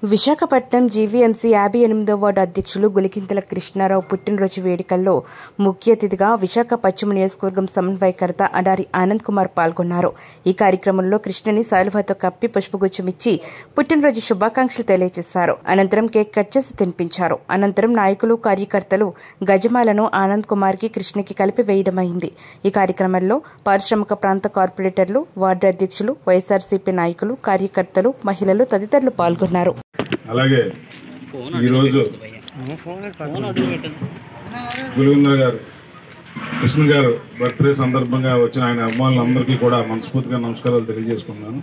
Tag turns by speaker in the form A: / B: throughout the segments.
A: Visakhapatnam GVMC యాభై ఎనిమిదో ward అధ్యక్షులు గులికింతల కృష్ణారావు పుట్టినరోజు వేడుకల్లో ముఖ్య అతిథిగా విశాఖ పశ్చిమ నియోజకవర్గం సమన్వయకర్త అడారి ఆనంద్ కుమార్ పాల్గొన్నారు ఈ కార్యక్రమంలో కృష్ణని శాలువాతో కప్పి పుష్పగుచ్చం ఇచ్చి పుట్టినరోజు శుభాకాంక్షలు తెలియజేశారు అనంతరం కేక్ కట్ చేసి తినిపించారు అనంతరం నాయకులు కార్యకర్తలు గజమాలను ఆనంద్ కుమార్ కి కృష్ణకి కలిపి వేయడమైంది ఈ కార్యక్రమంలో పారిశ్రామిక ప్రాంత కార్పొరేటర్లు వార్డు అధ్యక్షులు వైఎస్ఆర్సీపీ నాయకులు కార్యకర్తలు మహిళలు తదితరులు పాల్గొన్నారు
B: అలాగే ఈరోజు గురువింద్ర గారు కృష్ణ గారు బర్త్డే సందర్భంగా వచ్చిన ఆయన అభిమానులందరికీ కూడా మనస్ఫూర్తిగా నమస్కారాలు తెలియజేసుకున్నాను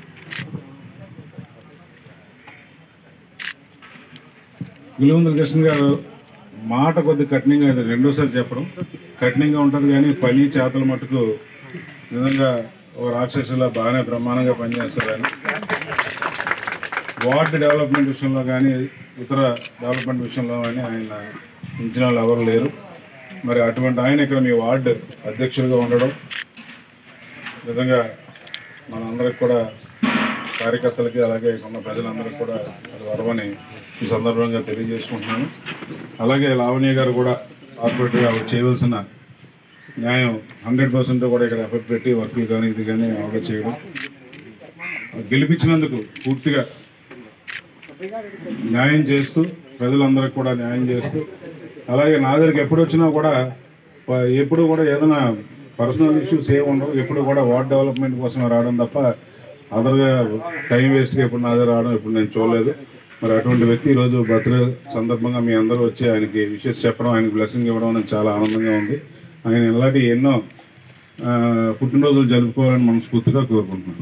B: గురువింద్ర కృష్ణ గారు మాట కొద్ది కఠినంగా ఇది రెండోసారి చెప్పడం కఠినంగా ఉంటుంది కానీ పని చేతల మటుకు నిజంగా ఒక రాక్షసులా బాగానే బ్రహ్మాండంగా పనిచేస్తారు ఆయన వార్డ్ డెవలప్మెంట్ విషయంలో కానీ ఇతర డెవలప్మెంట్ విషయంలో కానీ ఆయన మించిన వాళ్ళు ఎవరు లేరు మరి అటువంటి ఆయన ఇక్కడ మీ వార్డు అధ్యక్షులుగా ఉండడం నిజంగా మనందరికి కూడా కార్యకర్తలకి అలాగే ఉన్న ప్రజలందరికీ కూడా అది వరమని ఈ సందర్భంగా తెలియజేసుకుంటున్నాను అలాగే లావణ్య గారు కూడా కార్పొరేట్గా ఆవిడ చేయవలసిన న్యాయం హండ్రెడ్ పర్సెంట్ కూడా ఇక్కడ ఎఫెక్ట్ పెట్టి వర్కులు కానీ ఇది కానీ ఆవిడ చేయడం గెలిపించినందుకు పూర్తిగా న్యాయం చేస్తూ ప్రజలందరికీ కూడా న్యాయం చేస్తూ అలాగే నా దగ్గరికి ఎప్పుడు వచ్చినా కూడా ప- ఎప్పుడు కూడా ఏదైనా పర్సనల్ ఇష్యూస్ ఏమి ఉండవు ఎప్పుడు కూడా వార్డ్ డెవలప్మెంట్ కోసం రావడం తప్ప అదర్గా టైం వేస్ట్గా ఎప్పుడు నా దగ్గర రావడం ఇప్పుడు నేను చూడలేదు మరి అటువంటి వ్యక్తి ఈరోజు బర్త్డే సందర్భంగా మీ అందరూ వచ్చి ఆయనకి విషెస్ చెప్పడం ఆయనకి బ్లెస్సింగ్ ఇవ్వడం అనేది చాలా ఆనందంగా ఉంది ఆయన ఇలాంటి ఎన్నో ఆ, పుట్టినరోజులు జరుపుకోవాలని మనస్ఫూర్తిగా కోరుకుంటున్నాను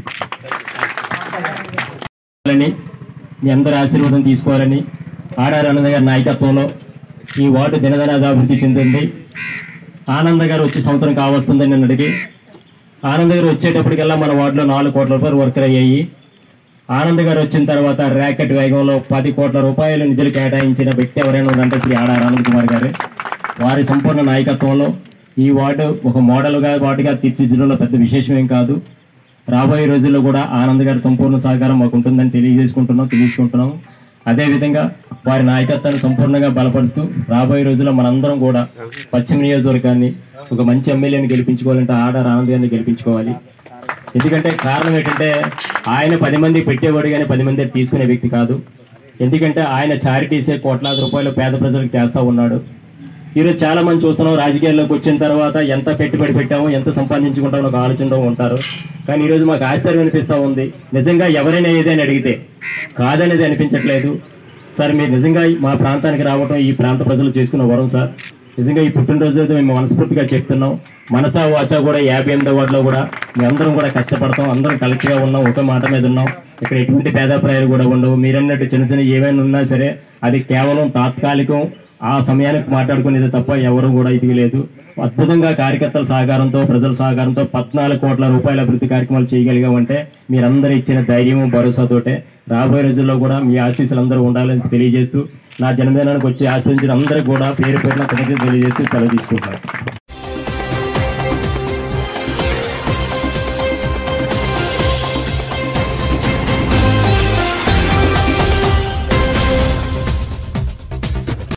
C: అని మీ అందరి ఆశీర్వాదం తీసుకోవాలని ఆడారు ఆనంద గారి నాయకత్వంలో ఈ వార్డు దినదిన అభివృద్ధి చెందింది ఆనంద గారు వచ్చే సంవత్సరం కావస్తుందని నన్ను అడిగి ఆనంద్ గారు వచ్చేటప్పటికల్లా మన వార్డులో నాలుగు కోట్ల రూపాయలు వర్కులు అయ్యాయి ఆనంద్ గారు వచ్చిన తర్వాత ర్యాకెట్ వేగంలో పది కోట్ల రూపాయలు నిధులు కేటాయించిన వ్యక్తి ఎవరైనా ఉందంటే శ్రీ ఆడారు ఆనంద్ కుమార్ గారు వారి సంపూర్ణ నాయకత్వంలో ఈ వార్డు ఒక మోడల్గా వార్డుగా తీర్చిదిద్దడంలో పెద్ద విశేషం ఏం కాదు రాబోయే రోజుల్లో కూడా ఆనంద్ గారి సంపూర్ణ సహకారం మాకు ఉంటుందని తెలియజేసుకుంటున్నాం తెలియజేసుకుంటున్నాం అదేవిధంగా వారి నాయకత్వాన్ని సంపూర్ణంగా బలపరుస్తూ రాబోయే రోజుల్లో మనందరం కూడా పశ్చిమ నియోజకవర్గాన్ని ఒక మంచి ఎమ్మెల్యేని గెలిపించుకోవాలంటే ఆడారు ఆనంద్ గారిని గెలిపించుకోవాలి ఎందుకంటే కారణం ఏంటంటే ఆయన పది మంది పెట్టేవాడు కానీ పది మంది తీసుకునే వ్యక్తి కాదు ఎందుకంటే ఆయన చారిటీసే కోట్లాది రూపాయలు పేద ప్రజలకు చేస్తూ ఉన్నాడు ఈరోజు చాలా మంది చూస్తున్నాం రాజకీయాల్లోకి వచ్చిన తర్వాత ఎంత పెట్టుబడి పెట్టామో ఎంత సంపాదించుకుంటామో ఒక ఆలోచనతో ఉంటారు కానీ ఈరోజు మాకు ఆశ్చర్యం అనిపిస్తూ ఉంది నిజంగా ఎవరైనా ఏదైనా అడిగితే కాదనేది అనిపించట్లేదు సార్ మీరు నిజంగా మా ప్రాంతానికి రావడం ఈ ప్రాంత ప్రజలు చేసుకున్న వరం సార్ నిజంగా ఈ పుట్టినరోజు అయితే మేము మనస్ఫూర్తిగా చెప్తున్నాం మనసా వాచా కూడా యాభై ఎనిమిదో వార్డులో కూడా మేమందరం కూడా కష్టపడతాం అందరం కలెక్ట్గా ఉన్నాం ఒక మాట మీద ఉన్నాం ఇక్కడ ఎటువంటి పేదాప్రాయాలు కూడా ఉండవు మీరన్నట్టు చిన్న చిన్న ఏమైనా ఉన్నా సరే అది కేవలం తాత్కాలికం ఆ సమయానికి మాట్లాడుకునేది తప్ప ఎవరు కూడా ఇది లేదు అద్భుతంగా కార్యకర్తల సహకారంతో ప్రజల సహకారంతో పద్నాలుగు కోట్ల రూపాయల అభివృద్ధి కార్యక్రమాలు చేయగలిగామంటే మీరందరూ ఇచ్చిన ధైర్యము భరోసాతోటే రాబోయే రోజుల్లో కూడా మీ ఆశీస్సులు అందరూ ఉండాలని తెలియజేస్తూ నా జన్మదినానికి వచ్చి ఆశించిన అందరికీ కూడా పేరు పేరున కృతజ్ఞతలు తెలియజేస్తూ సెలవు తీసుకుంటాను